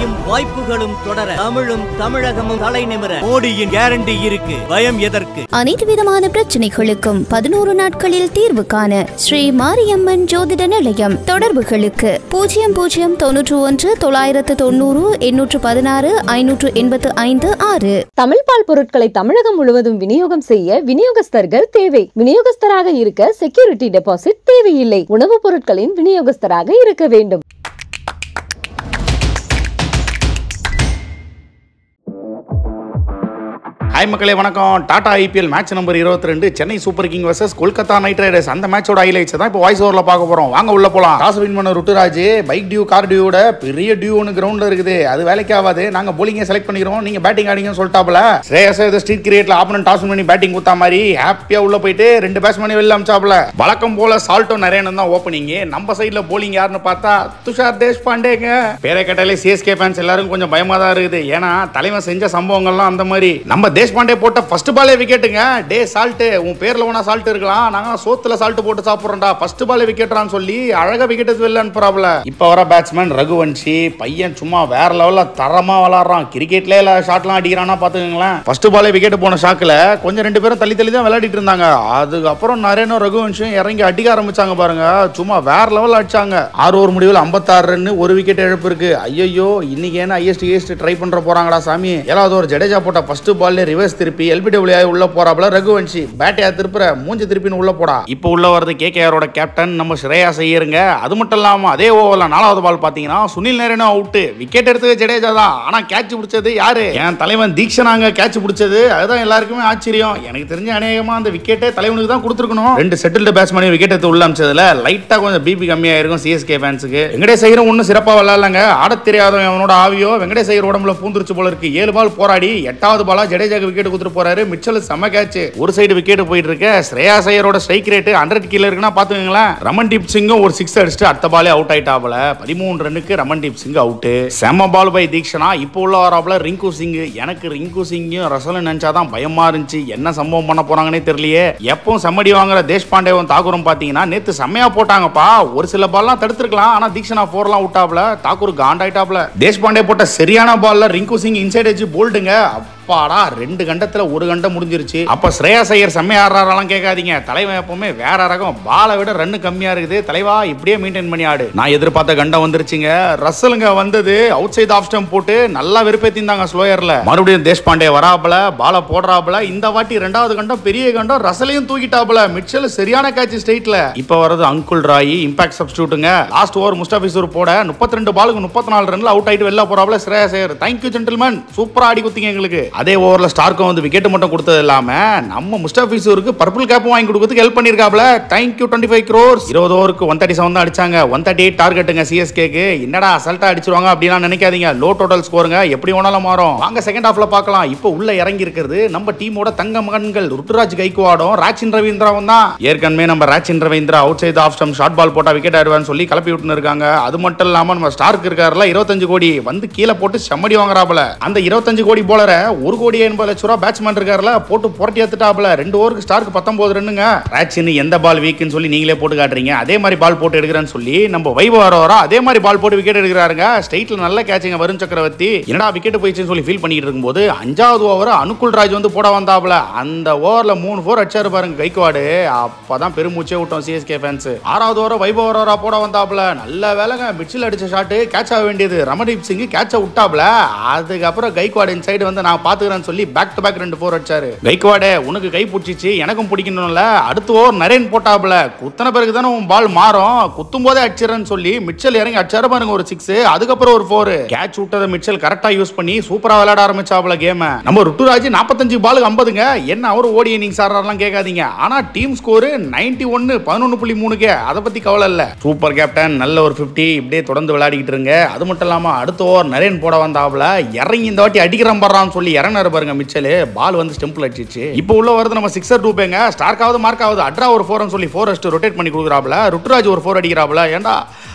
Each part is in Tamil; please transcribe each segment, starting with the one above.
வெற்றியும் வாய்ப்புகளும் தொடர தமிழும் தமிழகமும் தலை நிமிர மோடியின் கேரண்டி இருக்கு பயம் எதற்கு அனைத்து விதமான பிரச்சனைகளுக்கும் பதினோரு நாட்களில் தீர்வு காண ஸ்ரீ மாரியம்மன் ஜோதிட நிலையம் தொடர்புகளுக்கு பூஜ்ஜியம் பூஜ்ஜியம் தொன்னூற்று ஒன்று தொள்ளாயிரத்து தொண்ணூறு எண்ணூற்று பதினாறு ஐநூற்று எண்பத்து ஐந்து ஆறு தமிழ் பால் பொருட்களை தமிழகம் முழுவதும் விநியோகம் செய்ய விநியோகஸ்தர்கள் தேவை விநியோகஸ்தராக இருக்க செக்யூரிட்டி டெபாசிட் தேவையில்லை உணவுப் பொருட்களின் விநியோகஸ்தராக இருக்க வேண்டும் ஹாய் மக்களே வணக்கம் டாடா ஐபிஎல் மேட்ச் நம்பர் 22 ரெண்டு Chennai super king versus Kolkata knight riders அந்த மேட்சோட ஹைலைட்ஸ் தான் இப்போ வாய்ஸ் ஓவரில் பார்க்க போறோம் வாங்க உள்ள போலாம் டாஸ் வின் பண்ண ருட்டுராஜ் பைக் டியூ கார் டியூட பெரிய டியூ ஒன்று கிரவுண்ட்ல இருக்குது அது வேலைக்கு ஆகாது நாங்க போலிங்க செலக்ட் பண்ணிக்கிறோம் நீங்க பேட்டிங் ஆடிங்கன்னு சொல்லிட்டாப்ல ஸ்ரேயஸ் இது ஸ்ட்ரீட் கிரியேட்ல ஆப்பனன் டாஸ் பண்ணி பேட்டிங் கொடுத்தா மாதிரி ஹாப்பியா உள்ள போயிட்டு ரெண்டு பேட்ஸ்மேன் வெளில அமிச்சாப்ல வழக்கம் போல சால்ட்டோ நரேனன் தான் ஓப்பனிங் நம்ம சைடுல போலிங் யாருன்னு பார்த்தா துஷார் தேஷ்பாண்டேங்க பேரை கேட்டாலே சிஎஸ்கே ஃபேன்ஸ் எல்லாரும் கொஞ்சம் பயமா தான் இருக்குது ஏன்னா தலைவன் செஞ்ச சம்பவங்கள்லாம் அந்த மாதிரி நம்ம தேஷ்பாண்டே போட்ட ஃபர்ஸ்ட் பாலே விக்கெட்டுங்க டே சால்ட்டு உன் பேர்ல வேணா சால்ட் இருக்கலாம் நாங்க சோத்துல சால்ட் போட்டு சாப்பிடுறோம்டா ஃபர்ஸ்ட் பாலே விக்கெட்றான்னு சொல்லி அழகா விக்கெட் வெளில அனுப்புறாப்ல இப்போ வர பேட்ஸ்மேன் ரகுவன்ஷி பையன் சும்மா வேற லெவல்ல தரமா விளாடுறான் கிரிக்கெட்ல இல்ல ஷாட்லாம் அடிக்கிறானா பாத்துக்கங்களேன் ஃபர்ஸ்ட் பாலே விக்கெட் போன ஷாக்ல கொஞ்சம் ரெண்டு பேரும் தள்ளி தள்ளி தான் விளையாடிட்டு இருந்தாங்க அதுக்கப்புறம் நரேனும் ரகுவன்ஷும் இறங்கி அடிக்க ஆரம்பிச்சாங்க பாருங்க சும்மா வேற லெவல் அடிச்சாங்க ஆறு ஓவர் முடிவில் ஐம்பத்தாறு ரன் ஒரு விக்கெட் இழப்பு இருக்கு ஐயோ இன்னைக்கு என்ன ஐஎஸ்டி ஐஎஸ்டி ட்ரை பண்ற போறாங்கடா சாமி ஏழாவது ஒரு ஜடேஜா போட்ட ஃபர்ஸ்ட் பால்ல ரிவர்ஸ் திருப்பி எல்பிடபிள்யூ உள்ள போறாப்ல ரகுவன்ஷி பேட்டையா திருப்புற மூஞ்சி திருப்பின்னு உள்ள போடா இப்போ உள்ள வரது கேகேஆரோட கேப்டன் நம்ம ஸ்ரேயா செய்யருங்க அது மட்டும் இல்லாம அதே ஓவர்ல நாலாவது பால் பாத்தீங்கன்னா சுனில் நேரனும் அவுட் விக்கெட் எடுத்தது ஜடேஜா தான் ஆனா கேட்ச் பிடிச்சது யாரு என் தலைவன் தீக்ஷனாங்க கேட்ச் பிடிச்சது அதுதான் எல்லாருக்குமே ஆச்சரியம் எனக்கு தெரிஞ்ச அநேகமா அந்த விக்கெட்டே தலைவனுக்கு தான் கொடுத்துருக்கணும் ரெண்டு செட்டில்டு பேட்ஸ்மேன் விக்கெட் எடுத்து உள்ள அமிச்சதுல லைட்டா கொஞ்சம் பிபி கம்மியா இருக்கும் சிஎஸ்கே ஃபேன்ஸுக்கு வெங்கடேஷ் ஐயரும் ஒன்னும் சிறப்பா விளையாடலங்க ஆடத் தெரியாதவன் அவனோட ஆவியோ வெங்கடேஷ் ஐயர் உடம்புல பூந்துருச்சு போல இருக்கு ஏழு பால் போராடி எட்டாவது பாலா ஜடேஜாக்கு விக்கெட் கொடுத்துட்டு போறாரு மிச்சல் செம்ம கேட்ச் ஒரு சைடு விக்கெட் போயிட்டு இருக்க ஸ்ரேயா ஐயரோட ஸ்ட்ரைக் ரேட் ஹண்ட்ரட் கீழ இருக்குன்னா பாத்துக்கங்களேன் ரமன்தீப் சிங்கும் ஒரு சிக்ஸ் அடிச்சுட்டு அடுத்த பாலே அவுட் ஆயிட்டாப்ல பதிமூணு ரன்னுக்கு ரமன்தீப் சிங் அவுட் செம்ம பால் பை தீக்ஷனா இப்போ உள்ள வராப்ல ரிங்கு சிங் எனக்கு ரிங்கு சிங்கும் ரசலும் நினைச்சாதான் பயமா இருந்துச்சு என்ன சம்பவம் பண்ண போறாங்கன்னே தெரியலையே எப்பவும் செம்மடி வாங்குற தேஷ்பாண்டேவும் தாக்கூரும் பாத்தீங்கன்னா நேத்து செம்மையா போட்டாங்கப்பா ஒரு சில பால்லாம் தடுத்துருக்கலாம் ஆனா தீக்ஷனா போர்லாம் விட்டாப்ல தாக்கூர் காண்டாயிட்டாப்ல தேஷ்பாண்டே போட்ட சரியான பால்ல ரிங்கு சிங் இன்சைட் வச்சு போல்டுங்க அப்பாடா ரெண்டு கண்டத்துல ஒரு கண்டம் முடிஞ்சிருச்சு அப்ப ஸ்ரேயா ஐயர் செம்மையா ஆடுறாரெல்லாம் கேட்காதீங்க தலைவன் எப்பவுமே வேற ரகம் பாலை விட ரன்னு கம்மியா இருக்குது தலைவா இப்படியே மெயின்டைன் பண்ணி ஆடு நான் எதிர்பார்த்த கண்டம் வந்துருச்சுங்க ரசலுங்க வந்தது அவுட் சைட் ஆஃப் ஸ்டம் போட்டு நல்லா வெறுப்பேத்திருந்தாங்க ஸ்லோயர்ல மறுபடியும் தேஷ்பாண்டே வராப்புல பாலை போடுறாப்புல இந்த வாட்டி ரெண்டாவது கண்டம் பெரிய கண்டம் ரசலையும் தூக்கிட்டாப்புல மிச்சல் சரியான கேட்ச் ஸ்ட்ரைட்ல இப்ப வரது அங்குல் ராய் இம்பாக்ட் சப்ஸ்டியூட்டுங்க லாஸ்ட் ஓவர் முஸ்டாபிசூர் போட முப்பத்தி ரெண்டு பாலுக்கு முப்பத்தி நாலு ரன்ல அவுட் ஆயிட்டு வெளில போறாப்புல ஸ்ரேயா ஐயர் தேங்க்யூ ஜென்டில்மேன் சூப்பரா ஆடி குத்திங்க எங்களுக்கு அதே ஓவரில் ஸ்டார்க்கும் வந்து விக்கெட் மட்டும் கொடுத்தது இல்லாம நம்ம முஸ்டாபிசூருக்கு பர்பிள் கேப்பும் வாங்கி கொடுக்கறதுக்கு ஹெல்ப் பண்ணிருக்காப்ல தேங்க்யூ டுவெண்ட்டி ஃபைவ் க்ரோர்ஸ் இருபது ஓவருக்கு ஒன் தேர்ட்டி செவன் தான் அடிச்சாங்க ஒன் தேர்ட்டி எயிட் டார்கெட்டுங்க சிஎஸ்கேக்கு என்னடா அசல்ட்டா அடிச்சிருவாங்க அப்படின்னா நினைக்காதீங்க லோ டோட்டல் ஸ்கோருங்க எப்படி வேணாலும் மாறும் வாங்க செகண்ட் ஹாஃப்ல பார்க்கலாம் இப்போ உள்ள இறங்கி இருக்கிறது நம்ம டீமோட தங்க மகன்கள் ருத்துராஜ் கைக்குவாடும் ராச்சின் ரவீந்திராவும் தான் ஏற்கனவே நம்ம Rachin Ravindra outside off stump short ball போட்டா விக்கெட் ஆயிடுவான்னு சொல்லி கிளப்பி விட்டுன்னு இருக்காங்க அது மட்டும் இல்லாம நம்ம ஸ்டார்க் இருக்காருல இருபத்தஞ்சு கோடி வந்து கீழே போட்டு செம்மடி வாங்குறாப்புல அந்த இருபத்தஞ்சு கோடி போலரை ஒரு கோடி எண்பது லட்ச ரூபா பேட்ஸ்மேன் இருக்காருல போட்டு புரட்டி எடுத்துட்டாப்ல ரெண்டு ஓவருக்கு ஸ்டார்க்கு பத்தொன்பது ரன்னுங்க ராச்சின் எந்த பால் வீக்குன்னு சொல்லி நீங்களே போட்டு காட்டுறீங்க அதே மாதிரி பால் போட்டு எடுக்கிறேன்னு சொல்லி நம்ம வைபவ வரோரா அதே மாதிரி பால் போட்டு விக்கெட் எடுக்கிறாருங்க ஸ்ட்ரைட்ல நல்ல கேட்சிங்க வருண் சக்கரவர்த்தி என்னடா விக்கெட் போயிடுச்சுன்னு சொல்லி ஃபீல் பண்ணிட்டு இருக்கும்போது அஞ்சாவது ஓவர் அனுகுல் ராஜ் வந்து போட வந்தாப்ல அந்த ஓவர்ல மூணு ஃபோர் அடிச்சாரு பாருங்க கைக்குவாடு அப்பதான் பெருமூச்சே விட்டோம் சிஎஸ்கே ஃபேன்ஸ் ஆறாவது ஓவர் வைபவ வரோரா போட வந்தாப்ல நல்ல வேலைங்க மிச்சில் அடிச்ச ஷாட்டு கேட்ச் ஆக வேண்டியது ரமதீப் சிங் கேட்ச விட்டாப்ல அதுக்கப்புறம் கைக்குவாடு சைடு வந்து நான் பாத்துக்கிறேன்னு சொல்லி பேக் டு பேக் ரெண்டு ஃபோர் அடிச்சாரு கைக்குவாடே உனக்கு கை பிடிச்சிச்சு எனக்கும் பிடிக்கணும்ல அடுத்த ஓவர் நரேன் போட்டாப்ல குத்தன பிறகு தானே உன் பால் மாறும் குத்தும் போதே அடிச்சிடறேன்னு சொல்லி மிச்சல் இறங்கி அடிச்சாரு பாருங்க ஒரு சிக்ஸ் அதுக்கப்புறம் ஒரு ஃபோர் கேட்ச் விட்டதை மிச்சல் கரெக்டா யூஸ் பண்ணி சூப்பரா விளையாட ஆரம்பிச்சாப்ல கேம நம்ம ருட்டுராஜ் நாற்பத்தஞ்சு பாலுக்கு ஐம்பதுங்க என்ன அவர் ஓடி இன்னிங்ஸ் ஆடுறாருலாம் கேட்காதீங்க ஆனா டீம் ஸ்கோர் நைன்டி ஒன்னு பதினொன்னு புள்ளி மூணுக்கு அதை பத்தி கவலை இல்ல சூப்பர் கேப்டன் நல்ல ஒரு 50 இப்படியே தொடர்ந்து விளையாடிக்கிட்டு இருங்க அது மட்டும் இல்லாம அடுத்த ஓவர் நரேன் போட வந்தாப்ல இறங்கி இந்த வாட்டி அடிக்கிறோம் பண்றான்னு சொல்லி இறங்கினாரு பாருங்க மிச்சல் பால் வந்து ஸ்டெம்பிள் அடிச்சிச்சு இப்போ உள்ள வருது நம்ம சிக்ஸர் டூப்பேங்க ஸ்டார்க் ஆகுது மார்க் ஆகுது அட்ரா ஒரு ஃபோர்னு சொல்லி ஃபோர் அடிச்சு ரொட்டேட் பண்ணி கொடுக்குறாப்ல ருட்டுராஜ் ஒரு ஃபோர் அடிக்கிறாப்ல ஏன்டா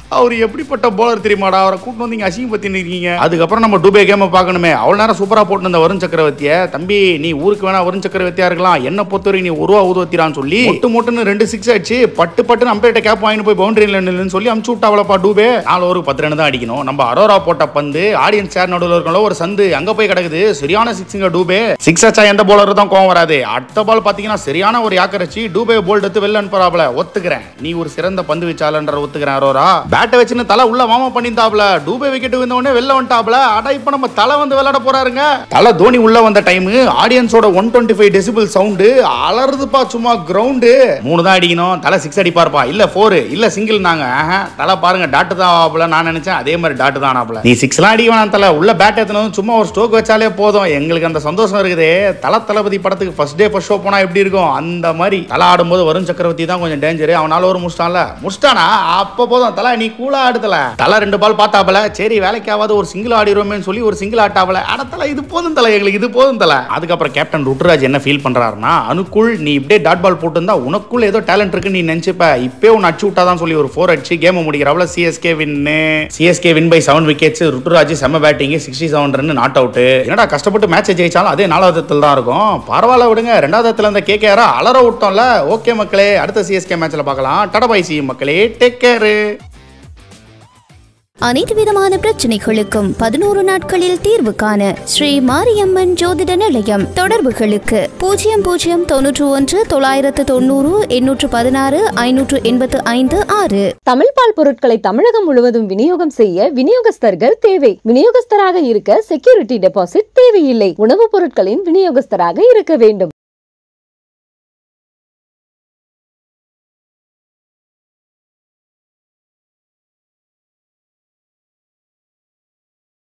அவர் எப்படிப்பட்ட போலர் தெரியுமாடா அவரை கூட்டு வந்து இங்க அசிங்கப்படுத்தி இருக்கீங்க அதுக்கப்புறம் நம்ம டூபே கேம பார்க்கணுமே அவ்வளவு நேரம் சூப்பரா போட்டு இருந்த வருண் சக்கரவர்த்திய தம்பி நீ ஊருக்கு வேணா வருண் சக்கரவர்த்தியா இருக்கலாம் என்ன பொறுத்தவரை நீ ஒரு ரூபா ஊதுவத்திரான்னு சொல்லி மொட்டு மொட்டுன்னு ரெண்டு சிக்ஸ் அடிச்சு பட்டு பட்டு அம்பேட்ட கேப் வாங்கி போய் பவுண்டரியில் நில்லுன்னு சொல்லி அமுச்சு விட்டாவளப்பா டூபே நாலு ஒரு பத்து ரன் தான் அடிக்கணும் நம்ம அரோரா போட்ட பந்து ஆடியன்ஸ் சேர் நடுவில் இருக்கணும் ஒரு சந்து அங்க போய் கிடக்குது சரியான சிக்ஸுங்க டூபே சிக்ஸ் அச்சா எந்த போலர் தான் கோவம் வராது அடுத்த பால் பாத்தீங்கன்னா சரியான ஒரு யாக்கரச்சி டூபே போல்ட் எடுத்து வெளில அனுப்புறாப்ல ஒத்துக்கிறேன் நீ ஒரு சிறந்த பந்து வீச்சாளன்ற ஒத்துக்கிறேன் அரோரா பேட்டை வச்சுன்னு தலை உள்ள வாமா பண்ணியிருந்தாப்ல டூபே விக்கெட் வந்த உடனே வெளில வந்துட்டாப்ல அட இப்ப நம்ம தலை வந்து விளையாட போறாருங்க தலை தோனி உள்ள வந்த டைம் ஆடியன்ஸோட one twenty five decibel sound அலறுதுப்பா சும்மா கிரவுண்டு மூணு தான் அடிக்கணும் தலை சிக்ஸ் அடிப்பாருப்பா இல்ல ஃபோர் இல்ல சிங்கிள் நாங்க ஆஹா, தலை பாருங்க டாட்டு தான் ஆகல நான் நினைச்சேன் அதே மாதிரி டாட்டு தான் ஆகல நீ சிக்ஸ்லாம் அடிக்க வேணாம் தலை உள்ள பேட் ஏத்தணும் சும்மா ஒரு ஸ்டோக் வச்சாலே போதும் எங்களுக்கு அந்த சந்தோஷம் இருக்குதே தல தளபதி படத்துக்கு ஃபர்ஸ்ட் டே ஃபர்ஸ்ட் ஷோ போனா எப்படி இருக்கும் அந்த மாதிரி தலை ஆடும்போது வருண் சக்கரவர்த்தி தான் கொஞ்சம் டேஞ்சர் அவனால ஒரு முடிச்சிட்டான்ல முடிச்சிட்டானா அப்ப போதும் தலை நீ கூலா ஆடுதல தலை ரெண்டு பால் பார்த்தாப்பல சரி வேலைக்காவது ஒரு சிங்கிள் ஆடிடுவோமேன்னு சொல்லி ஒரு சிங்கிள் ஆட்டாவல அட தலை இது போதும் தலை எங்களுக்கு இது போதும் தலை அதுக்கப்புறம் கேப்டன் ருத்ராஜ் என்ன ஃபீல் பண்றாருன்னா அனுக்குள் நீ இப்படியே டாட் பால் போட்டுருந்தா உனக்குள்ள ஏதோ டேலண்ட் இருக்கு நீ நினைச்சுப்ப இப்பே உன்னை அடிச்சு விட்டாதான் சொல்லி ஒரு ஃபோர் அடிச்சு கேம் முடிக்கிறவள CSK win CSK win by seven wickets Ruturaj செம்ம batting sixty seven run not out என்னடா கஷ்டப்பட்டு மேட்சை ஜெயிச்சாலும் அதே நாலாவது இடத்துல தான் இருக்கும் பரவாயில்ல விடுங்க ரெண்டாவது இடத்துல இருந்த கேகேஆரா அலற விட்டோம்ல ஓகே மக்களே அடுத்த சிஎஸ்கே மேட்ச்ல பார்க்கலாம் டடபாய் சி மக்களே டேக் கேர் அனைத்து விதமான பிரச்சனைகளுக்கும் பதினோரு நாட்களில் தீர்வு காண ஸ்ரீ மாரியம்மன் ஜோதிட நிலையம் தொடர்புகளுக்கு பூஜ்ஜியம் பூஜ்ஜியம் தொன்னூற்று ஒன்று தொள்ளாயிரத்து தொண்ணூறு எண்ணூற்று பதினாறு ஐநூற்று எண்பத்து ஐந்து ஆறு தமிழ் பால் பொருட்களை தமிழகம் முழுவதும் விநியோகம் செய்ய விநியோகஸ்தர்கள் தேவை விநியோகஸ்தராக இருக்க செக்யூரிட்டி டெபாசிட் தேவையில்லை உணவுப் பொருட்களின் விநியோகஸ்தராக இருக்க வேண்டும்